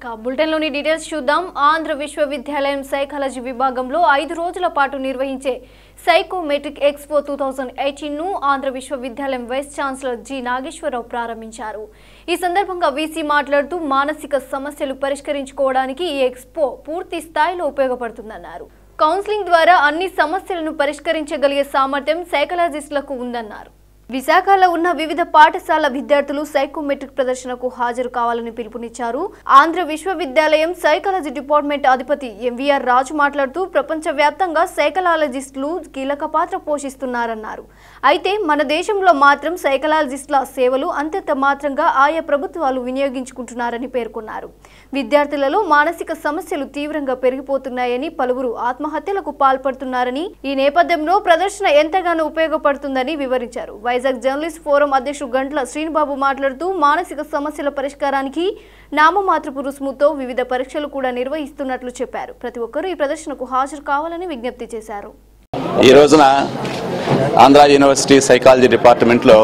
ఇక బులెటిన్లోని డీటెయిల్స్ చూద్దాం ఆంధ్ర విశ్వవిద్యాలయం సైకాలజీ విభాగంలో ఐదు రోజుల పాటు నిర్వహించే సైకోమెట్రిక్ ఎక్స్పో టూ థౌజండ్ ఎయిటీన్ను ఆంధ్ర విశ్వవిద్యాలయం వైస్ ఛాన్సలర్ జి నాగేశ్వరరావు ప్రారంభించారు ఈ సందర్భంగా వీసీ మాట్లాడుతూ మానసిక సమస్యలు పరిష్కరించుకోవడానికి ఈ ఎక్స్పో పూర్తి స్థాయిలో ఉపయోగపడుతుందన్నారు కౌన్సిలింగ్ ద్వారా అన్ని సమస్యలను పరిష్కరించగలిగే సామర్థ్యం సైకాలజిస్టులకు ఉందన్నారు విశాఖలో ఉన్న వివిధ పాఠశాల విద్యార్థులు సైకోమెట్రిక్ ప్రదర్శనకు హాజరు కావాలని పిలుపునిచ్చారు ఆంధ్ర విశ్వవిద్యాలయం సైకాలజీ డిపార్ట్మెంట్ అధిపతి ఎంవీఆర్ రాజు మాట్లాడుతూ ప్రపంచవ్యాప్తంగా సైకలాలజిస్టులు కీలక పాత్ర పోషిస్తున్నారన్నారు అయితే మన దేశంలో మాత్రం సైకలాలజిస్టుల సేవలు అంతంత మాత్రంగా ఆయా ప్రభుత్వాలు వినియోగించుకుంటున్నారని పేర్కొన్నారు విద్యార్థులలో మానసిక సమస్యలు తీవ్రంగా పెరిగిపోతున్నాయని పలువురు ఆత్మహత్యలకు పాల్పడుతున్నారని ఈ నేపథ్యంలో ప్రదర్శన ఎంతగానో ఉపయోగపడుతుందని వివరించారు వైజాగ్ జర్నలిస్ట్ ఫోరం అధ్యక్షుడు గంట్ల శ్రీనిబాబు మాట్లాడుతూ మానసిక సమస్యల పరిష్కారానికి నామమాత్రపు రుసుముతో వివిధ పరీక్షలు కూడా నిర్వహిస్తున్నట్లు చెప్పారు ప్రతి ఒక్కరూ ఈ ప్రదర్శనకు హాజరు కావాలని విజ్ఞప్తి చేశారు ఈ రోజున ఆంధ్ర యూనివర్సిటీ సైకాలజీ డిపార్ట్మెంట్లో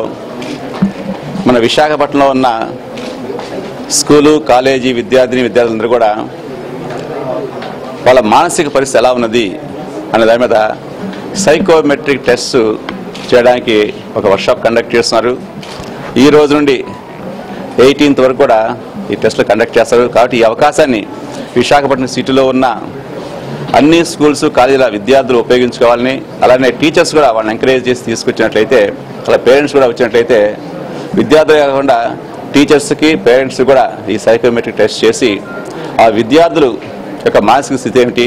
మన విశాఖపట్నంలో ఉన్న స్కూలు కాలేజీ విద్యార్థిని విద్యార్థులందరూ కూడా వాళ్ళ మానసిక పరిస్థితి ఎలా ఉన్నది అనే దాని మీద సైకోమెట్రిక్ టెస్ట్ చేయడానికి ఒక వర్క్షాప్ కండక్ట్ చేస్తున్నారు ఈ రోజు నుండి ఎయిటీన్త్ వరకు కూడా ఈ టెస్ట్లు కండక్ట్ చేస్తారు కాబట్టి ఈ అవకాశాన్ని విశాఖపట్నం సిటీలో ఉన్న అన్ని స్కూల్స్ కాలేజీల విద్యార్థులు ఉపయోగించుకోవాలని అలానే టీచర్స్ కూడా వాళ్ళని ఎంకరేజ్ చేసి తీసుకొచ్చినట్లయితే అలా పేరెంట్స్ కూడా వచ్చినట్లయితే విద్యార్థులే కాకుండా టీచర్స్కి పేరెంట్స్ కూడా ఈ సైకోమెట్రిక్ టెస్ట్ చేసి ఆ విద్యార్థులు యొక్క మానసిక స్థితి ఏమిటి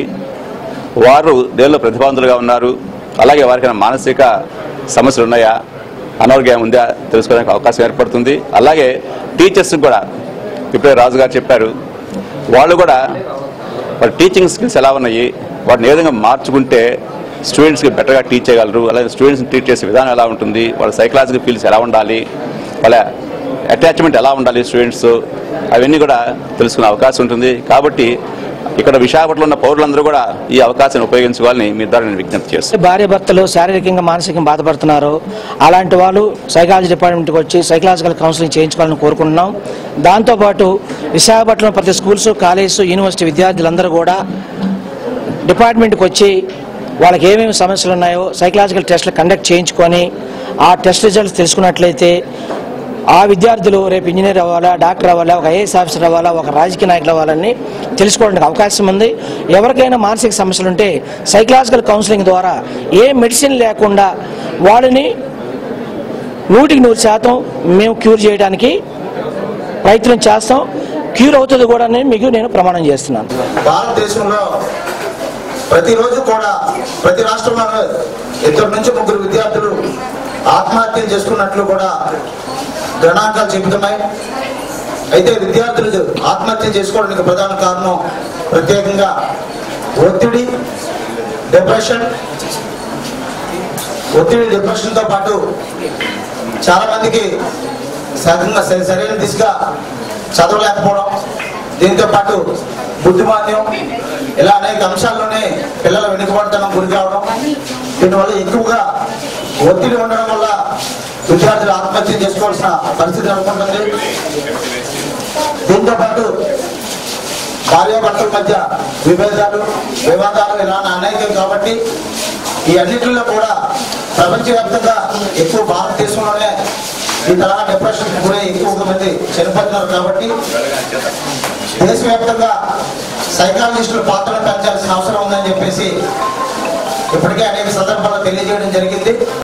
వారు దేనిలో ప్రతిభావంతులుగా ఉన్నారు అలాగే వారికి మానసిక సమస్యలు ఉన్నాయా అనారోగ్యం ఉందా తెలుసుకోవడానికి అవకాశం ఏర్పడుతుంది అలాగే టీచర్స్ కూడా ఇప్పుడే రాజు గారు చెప్పారు వాళ్ళు కూడా వాళ్ళ టీచింగ్ స్కిల్స్ ఎలా ఉన్నాయి వాటిని ఏ విధంగా మార్చుకుంటే స్టూడెంట్స్కి బెటర్గా టీచ్ చేయగలరు అలాగే స్టూడెంట్స్ని ట్రీట్ చేసే విధానం ఎలా ఉంటుంది వాళ్ళ సైకలాజికల్ ఫీల్స్ ఎలా ఉండాలి వాళ్ళ అటాచ్మెంట్ ఎలా ఉండాలి స్టూడెంట్స్ అవన్నీ కూడా తెలుసుకునే అవకాశం ఉంటుంది కాబట్టి ఇక్కడ విశాఖపట్నంలో ఉన్న పౌరులందరూ కూడా ఈ అవకాశాన్ని ఉపయోగించుకోవాలని మీ ద్వారా నేను విజ్ఞప్తి చేస్తాను భార్య భర్తలు శారీరకంగా మానసికంగా బాధపడుతున్నారు అలాంటి వాళ్ళు సైకాలజీ డిపార్ట్మెంట్కి వచ్చి సైకలాజికల్ కౌన్సిలింగ్ చేయించుకోవాలని కోరుకుంటున్నాం దాంతోపాటు విశాఖపట్నం ప్రతి స్కూల్స్ కాలేజెస్ యూనివర్సిటీ విద్యార్థులందరూ కూడా డిపార్ట్మెంట్కి వచ్చి వాళ్ళకి ఏమేమి సమస్యలు ఉన్నాయో సైకలాజికల్ టెస్ట్లు కండక్ట్ చేయించుకొని ఆ టెస్ట్ రిజల్ట్స్ తెలుసుకున్నట్లయితే ఆ విద్యార్థులు రేపు ఇంజనీర్ అవ్వాలా డాక్టర్ అవ్వాలా ఒక ఐఏఎస్ ఆఫీసర్ అవ్వాలా ఒక రాజకీయ నాయకులు అవ్వాలని తెలుసుకోవడానికి అవకాశం ఉంది ఎవరికైనా మానసిక సమస్యలు ఉంటే సైకలాజికల్ కౌన్సిలింగ్ ద్వారా ఏ మెడిసిన్ లేకుండా వాళ్ళని నూటికి నూరు శాతం మేము క్యూర్ చేయడానికి ప్రయత్నం చేస్తాం క్యూర్ అవుతుంది కూడా అని మీకు నేను ప్రమాణం చేస్తున్నాను భారతదేశంలో ప్రతిరోజు కూడా ప్రతి రాష్ట్రంలోనూ ఇద్దరు నుంచి ముగ్గురు విద్యార్థులు ఆత్మహత్యలు చేసుకున్నట్లు కూడా గణాంకాలు చెబుతున్నాయి అయితే విద్యార్థులు ఆత్మహత్య చేసుకోవడానికి ప్రధాన కారణం ప్రత్యేకంగా ఒత్తిడి డిప్రెషన్ ఒత్తిడి డిప్రెషన్తో పాటు చాలా మందికి సగంగా సరి- సరైన దిశగా చదవలేకపోవడం దీంతో పాటు బుద్ధిమాన్యం ఇలా అనేక అంశాల్లోనే పిల్లల వెనుకబడతనం గురి కావడం దీనివల్ల ఎక్కువగా ఒత్తిడి ఉండడం వల్ల విద్యార్థులు ఆత్మహత్య చేసుకోవాల్సిన పరిస్థితి నెలకొంటుంది దీంతో పాటు భార్యాభర్తల మధ్య విభేదాలు వివాదాలు ఇలా అనేకం కాబట్టి ఈ అన్నింటిలో కూడా ప్రపంచవ్యాప్తంగా ఎక్కువ భారతదేశంలోనే ఈ తరహా డిప్రెషన్ గురై ఎక్కువ మంది చనిపోతున్నారు కాబట్టి దేశవ్యాప్తంగా సైకాలజిస్టుల పాత్రను పెంచాల్సిన అవసరం ఉందని చెప్పేసి ఇప్పటికే అనేక సందర్భాల్లో తెలియజేయడం జరిగింది